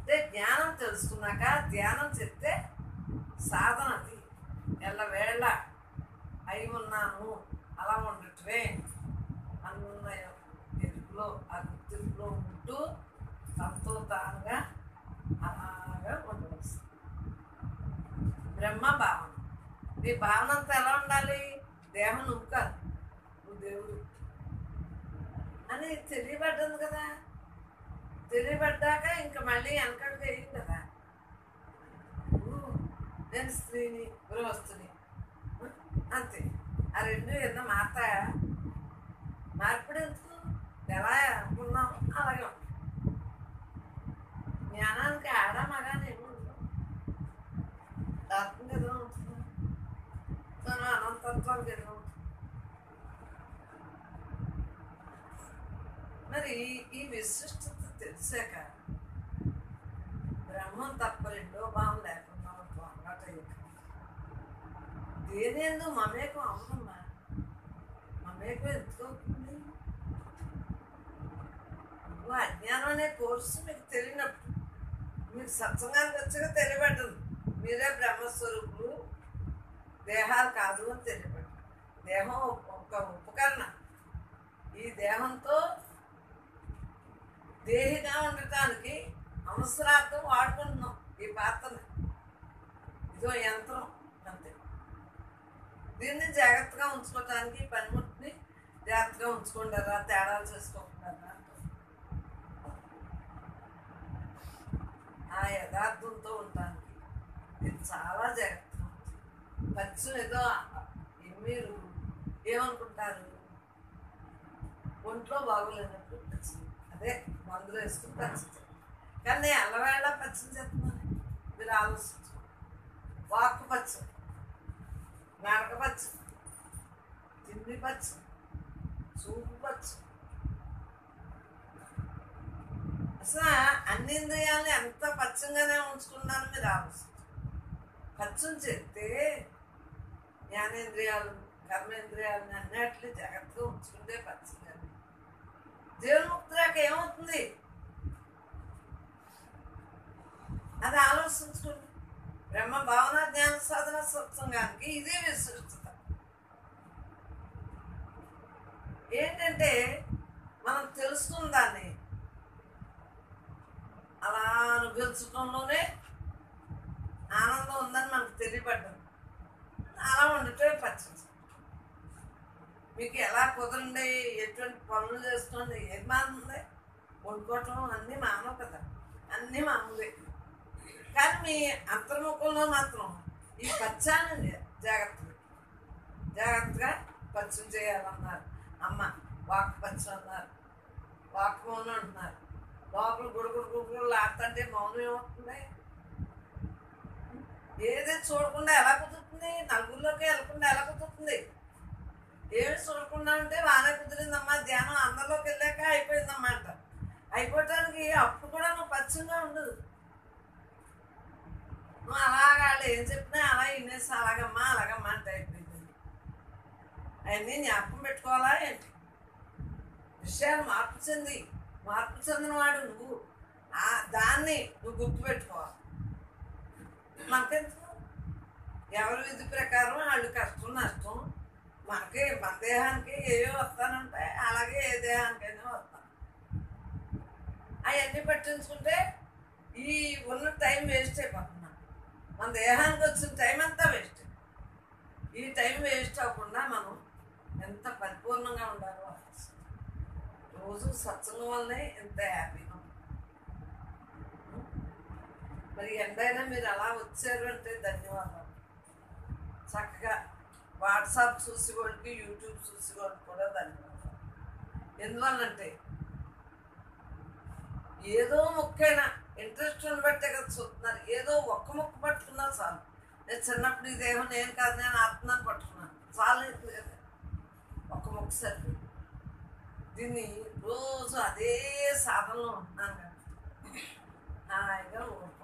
అంటే జ్ఞానం తెలుసుకున్నాక ధ్యానం చెప్తే సాధన అది ఎల్లవేళ అయి ఉన్నాను అలా ఉండటమే అన్న ఎరుపులో ఆ గుర్తింపులో ఉంటూ తనతో తానుగా అలాగా ఉండవచ్చు బ్రహ్మ భావన నీ భావన అంతా ఎలా ఉండాలి దేహం నువ్వు కాదు నువ్వు దేవుడు అని తెలియబడ్డది కదా తెలియబడ్డాక ఇంకా మళ్ళీ వెనకడుగు వేయం కదా ఊ, నేను స్త్రీని గృహస్థుని అంతే ఆ రెండు ఏదో మారతాయా మార్పుడు ఎందుకు ఎలా అనుకున్నాం అలాగే ఉంటాం. జ్ఞానానికి ఆడ మగానే ఏమి ఉండదు ఆత్మ ఏదో ఉంటుంది తను అనంతత్వానికి ఏదో ఉంటుంది మరి ఈ విశిష్టత తెలిసాక బ్రహ్మం తప్ప రెండో భావం లేకుండా పోరాట దేనేందు మమేకం అవదమ్మా మమేకం ఎందుకు అవుతుంది నువ్వు అజ్ఞానం అనే కోర్సు మీకు తెలియనప్పుడు మీకు సత్సంగానికి వచ్చాక తెలియబడ్డదు మీరే బ్రహ్మస్వరూపులు దేహాలు కాదు అని తెలియబడ్డారు దేహం ఒక ఉపకరణం ఈ దేహంతో దేహిగా ఉండటానికి అవసరార్థం వాడుకుంటున్నాం ఈ పాత్రని ఇదో యంత్రం అంతే దీన్ని జాగ్రత్తగా ఉంచుకోవటానికి ఈ పనిముట్టిని జాగ్రత్తగా ఉంచుకుంటారా తేడాలు చేసుకోకుండా ఆ యథార్థంతో ఉండటానికి ఇది చాలా జాగ్రత్తగా ఉంటుంది పచ్చం ఏదో మీరు ఏమనుకుంటారు ఒంట్లో బాగోలేనప్పుడు పచ్చింది అదే మందులు వేసుకుని పచ్చింది కానీ నేను అల్లవేళ పచ్చని చెప్తున్నాను మీరు ఆలోచించు వాక్కు పచ్చం నడక పచ్చం తిండి పచ్చం చూపు పచ్చం అసలు అన్ని ఇంద్రియాలని ఎంత పచ్చంగానే ఉంచుకున్నాను మీరు ఆలోచించు పచ్చం చెప్తే జ్ఞానేంద్రియాలు కర్మేంద్రియాలని అన్నిటిని జాగ్రత్తగా ఉంచుకుంటే పచ్చంగా జీవన్ముక్తిరాక ఏమవుతుంది అది ఆలోచించుకోండి బ్రహ్మ భావన జ్ఞాన సాధన సత్సంగానికి ఇదే విశిష్టత ఏంటంటే మనం తెలుసుకున్న దాన్ని అలా అనుభవించడంలోనే ఆనందం ఉందని మనకు తెలియబడ్డం అలా ఉండటమే పచ్చడి మీకు ఎలా కుదరండి ఎటువంటి పనులు చేసుకోండి ఏది మానుంది వండుకోవటం అన్నీ మానవు కదా అన్నీ మామూలే కానీ మీ అంతర్ముఖంలో మాత్రం ఈ పచ్చానండి జాగ్రత్తగా జాగ్రత్తగా పచ్చం చేయాలన్నారు అమ్మ వాక్ పచ్చం అన్నారు వాక్ మౌనం అంటున్నారు లోపల గుడుగుడు గుడుగుడు ఆడుతుంటే మౌనం ఏమవుతుంది ఏది చూడకుండా ఎలా కుదురుతుంది నలుగురిలోకి వెళ్ళకుండా ఎలా కుదురుతుంది ఏమి చూడకుండా ఉంటే బాగానే కుదిరిందమ్మా ధ్యానం అందరిలోకి వెళ్ళాక అయిపోయిందమ్మా అంట అయిపోవటానికి అప్పుడు కూడా నువ్వు పచ్చంగా ఉండదు నువ్వు అలాగా వాళ్ళు ఏం చెప్పినా అలా వినేసి అలాగమ్మా అలాగమ్మా అంటే అయిపోయింది అవన్నీ జ్ఞాపకం పెట్టుకోవాలా ఏంటి విషయాలు మార్పు చెంది మార్పు చెందిన వాడు నువ్వు ఆ దాన్ని నువ్వు గుర్తుపెట్టుకోవాలి మనకెందుకు ఎవరి విధి ప్రకారం వాళ్ళు కష్టం నష్టం మనకి మన దేహానికి ఏవో వస్తానంటే అలాగే ఏ దేహానికైనా వస్తాను అవన్నీ పట్టించుకుంటే ఈ ఉన్న టైం వేస్ట్ అయిపోతున్నాం మన దేహానికి వచ్చిన టైం అంతా వేస్ట్ ఈ టైం వేస్ట్ అవ్వకుండా మనం ఎంత పరిపూర్ణంగా ఉండాలో ఆలోచిస్తాం. రోజు సత్సంగం వల్లనే ఎంత హ్యాపీగా ఉంది. మరి ఎంతైనా మీరు అలా వచ్చారు అంటే ధన్యవాదాలు చక్కగా వాట్సాప్ చూసి వాళ్ళకి యూట్యూబ్ చూసి వాళ్ళకి కూడా ధన్యవాదాలు ఎందువల్లంటే ఏదో ముక్కైనా ఇంట్రెస్ట్ బట్టే కదా చూస్తున్నారు ఏదో ఒక్క ముక్క పట్టుకున్నా చాలు నేను చిన్నప్పుడు ఈ దేహం నేను కాదు నేను ఆత్మని పట్టుకున్నాను చాలు కదా ఒక్క ముక్క సరిపోయింది దీన్ని రోజు అదే సాధనలో ఉంటున్నాను కదా హాయిగా ఓ